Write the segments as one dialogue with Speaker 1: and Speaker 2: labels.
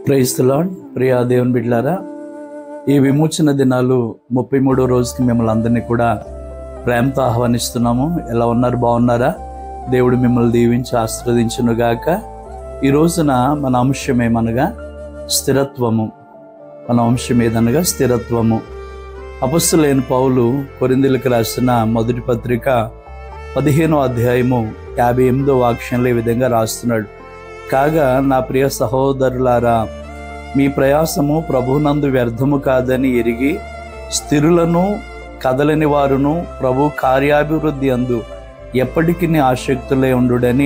Speaker 1: praise lord Priya దేవుని బిడ్లారా ఈ విమోచన దినాలు ముప్పై మూడో రోజుకి మిమ్మల్ని అందరినీ కూడా ప్రేమతో ఆహ్వానిస్తున్నాము ఎలా ఉన్నారు బాగున్నారా దేవుడు మిమ్మల్ని దీవించి ఆశీర్వదించును గాక ఈ రోజున మన అంశం ఏమనగా స్థిరత్వము మన అంశం ఏదనగా స్థిరత్వము అపస్సులైన పౌలు కొరిందులకు రాసిన మొదటి పత్రిక పదిహేనో అధ్యాయము యాభై ఎనిమిదో వాక్యంలో ఈ విధంగా రాస్తున్నాడు కాగా నా ప్రియ సహోదరులారా మీ ప్రయాసము ప్రభునందు వ్యర్థము కాదని ఎరిగి స్థిరులను కదలని వారును ప్రభు కార్యాభివృద్ధి అందు ఎప్పటికీ ఆసక్తులే ఉండుడని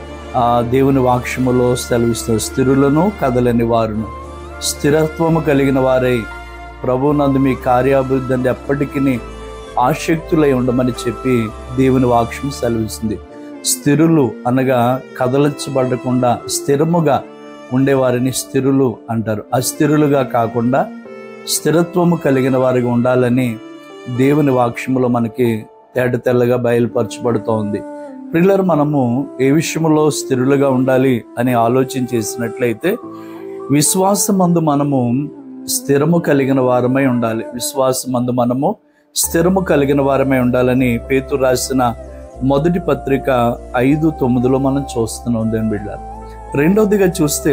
Speaker 1: ఆ దేవుని వాక్యములో సెలవిస్తారు స్థిరులను కదలని వారును స్థిరత్వము కలిగిన వారై ప్రభునందు మీ కార్యాభివృద్ధి అందు ఎప్పటికీ ఆసక్తులై ఉండమని చెప్పి దేవుని వాక్యం సెలవిస్తుంది స్థిరులు అనగా కదలించబడకుండా స్థిరముగా ఉండేవారిని స్థిరులు అంటారు అస్థిరులుగా కాకుండా స్థిరత్వము కలిగిన వారిగా ఉండాలని దేవుని వాక్యములో మనకి తేట తెల్లగా బయలుపరచబడుతూ ఉంది పిల్లలు మనము ఏ విషయంలో స్థిరులుగా ఉండాలి అని ఆలోచన చేసినట్లయితే విశ్వాసమందు మనము స్థిరము కలిగిన వారమై ఉండాలి విశ్వాసమందు మనము స్థిరము కలిగిన వారమై ఉండాలని పేతు రాసిన మొదటి పత్రిక ఐదు తొమ్మిదిలో మనం చూస్తున్నాం దేని బిడ్డ రెండవదిగా చూస్తే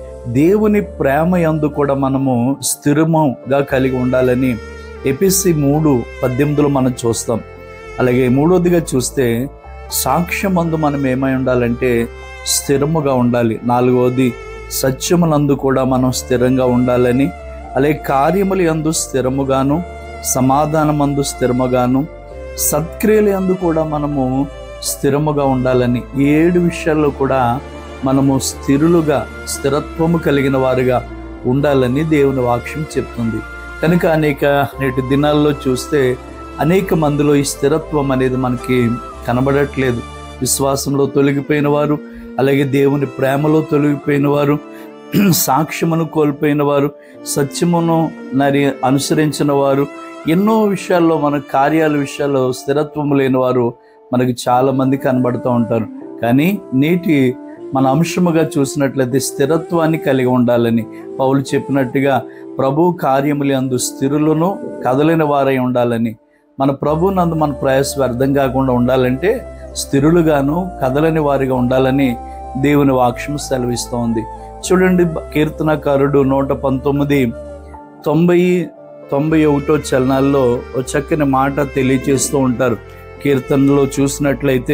Speaker 1: దేవుని ప్రేమ యందు కూడా మనము స్థిరముగా కలిగి ఉండాలని ఎపిసి మూడు పద్దెనిమిదిలో మనం చూస్తాం అలాగే మూడవదిగా చూస్తే సాక్ష్యమందు మనం ఏమై ఉండాలంటే స్థిరముగా ఉండాలి నాలుగవది సత్యములందు కూడా మనం స్థిరంగా ఉండాలని అలాగే కార్యములు యందు స్థిరముగాను సమాధానమందు స్థిరముగాను సత్క్రియల యందు కూడా మనము స్థిరముగా ఉండాలని ఈ ఏడు విషయాల్లో కూడా మనము స్థిరులుగా స్థిరత్వము కలిగిన వారుగా ఉండాలని దేవుని వాక్యం చెప్తుంది కనుక అనేక నేటి దినాల్లో చూస్తే అనేక మందిలో ఈ స్థిరత్వం అనేది మనకి కనబడట్లేదు విశ్వాసంలో తొలగిపోయిన వారు అలాగే దేవుని ప్రేమలో తొలగిపోయిన వారు సాక్ష్యమును కోల్పోయిన వారు సత్యమును నరి అనుసరించిన వారు ఎన్నో విషయాల్లో మన కార్యాల విషయాల్లో స్థిరత్వం లేని వారు మనకి చాలా మంది కనబడుతూ ఉంటారు కానీ నేటి మన అంశముగా చూసినట్లయితే స్థిరత్వాన్ని కలిగి ఉండాలని పౌలు చెప్పినట్టుగా ప్రభు కార్యములు అందు స్థిరులను కదలిన వారై ఉండాలని మన ప్రభు నందు మన ప్రయాస వ్యర్థం కాకుండా ఉండాలంటే స్థిరులుగాను కదలని వారిగా ఉండాలని దేవుని వాక్యం సెలవిస్తోంది చూడండి కీర్తనకారుడు నూట పంతొమ్మిది తొంభై తొంభై ఒకటో చలనాల్లో ఒక చక్కని మాట తెలియచేస్తూ ఉంటారు కీర్తనలో చూసినట్లయితే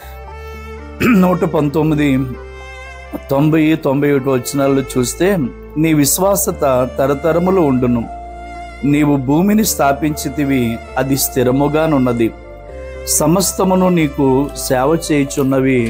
Speaker 1: నూట పంతొమ్మిది తొంభై తొంభై ఒకటి వచనాల్లో చూస్తే నీ విశ్వాసత తరతరములు ఉండును నీవు భూమిని స్థాపించితివి అది స్థిరముగానున్నది సమస్తమును నీకు సేవ చేయుచున్నవి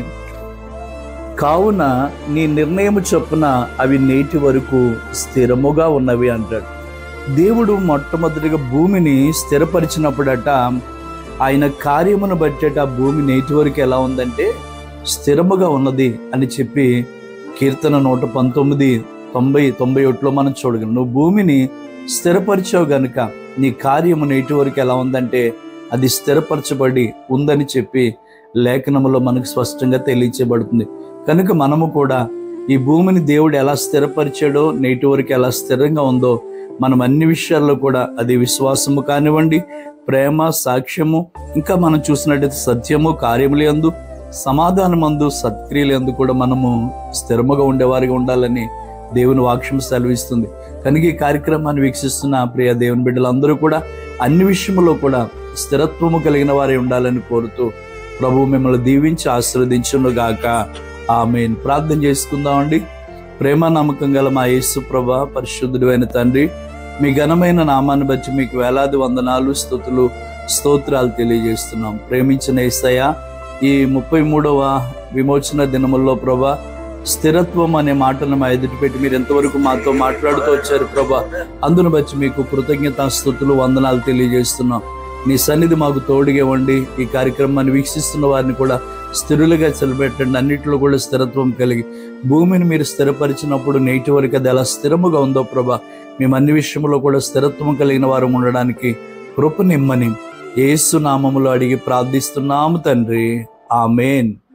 Speaker 1: కావున నీ నిర్ణయము చొప్పున అవి నేటి వరకు స్థిరముగా ఉన్నవి అంటాడు దేవుడు మొట్టమొదటిగా భూమిని స్థిరపరిచినప్పుడట ఆయన కార్యమును బట్టేట భూమి నేటి వరకు ఎలా ఉందంటే స్థిరముగా ఉన్నది అని చెప్పి కీర్తన నూట పంతొమ్మిది తొంభై తొంభై ఒకటిలో మనం చూడగలం నువ్వు భూమిని స్థిరపరిచావు గనుక నీ కార్యము నేటి వరకు ఎలా ఉందంటే అది స్థిరపరచబడి ఉందని చెప్పి లేఖనములో మనకు స్పష్టంగా తెలియచేయబడుతుంది కనుక మనము కూడా ఈ భూమిని దేవుడు ఎలా స్థిరపరిచాడో నేటి వరకు ఎలా స్థిరంగా ఉందో మనం అన్ని విషయాల్లో కూడా అది విశ్వాసము కానివ్వండి ప్రేమ సాక్ష్యము ఇంకా మనం చూసినట్టయితే సత్యము కార్యములు ఎందు సమాధానమందు సత్క్రియలు ఎందు కూడా మనము స్థిరముగా ఉండేవారిగా ఉండాలని దేవుని వాక్యం సెలవిస్తుంది కనుక ఈ కార్యక్రమాన్ని వీక్షిస్తున్న ప్రియ దేవుని బిడ్డలందరూ కూడా అన్ని విషయంలో కూడా స్థిరత్వము కలిగిన వారే ఉండాలని కోరుతూ ప్రభు మిమ్మల్ని దీవించి ఆశీర్వదించును గాక ఆమె ప్రార్థన చేసుకుందామండి ప్రేమ నమ్మకం గల మా యేసు ప్రభ పరిశుద్ధుడు అయిన తండ్రి మీ ఘనమైన నామాన్ని బట్టి మీకు వేలాది వందనాలు స్థుతులు స్తోత్రాలు తెలియజేస్తున్నాం ప్రేమించిన ఏసయ్య ఈ ముప్పై మూడవ విమోచన దినముల్లో ప్రభా స్థిరత్వం అనే మాటను మా ఎదుటి పెట్టి మీరు ఎంతవరకు మాతో మాట్లాడుతూ వచ్చారు ప్రభా అందును బట్టి మీకు కృతజ్ఞత స్థుతులు వందనాలు తెలియజేస్తున్నాం నీ సన్నిధి మాకు తోడుగా ఉండి ఈ కార్యక్రమాన్ని వీక్షిస్తున్న వారిని కూడా స్థిరులుగా చెలబెట్టండి అన్నింటిలో కూడా స్థిరత్వం కలిగి భూమిని మీరు స్థిరపరిచినప్పుడు నేటి వరకు అది ఎలా స్థిరముగా ఉందో ప్రభా మేము అన్ని విషయంలో కూడా స్థిరత్వం కలిగిన వారు ఉండడానికి కృప నిమ్మని ఏసు నామములో అడిగి ప్రార్థిస్తున్నాము తండ్రి ఆమెన్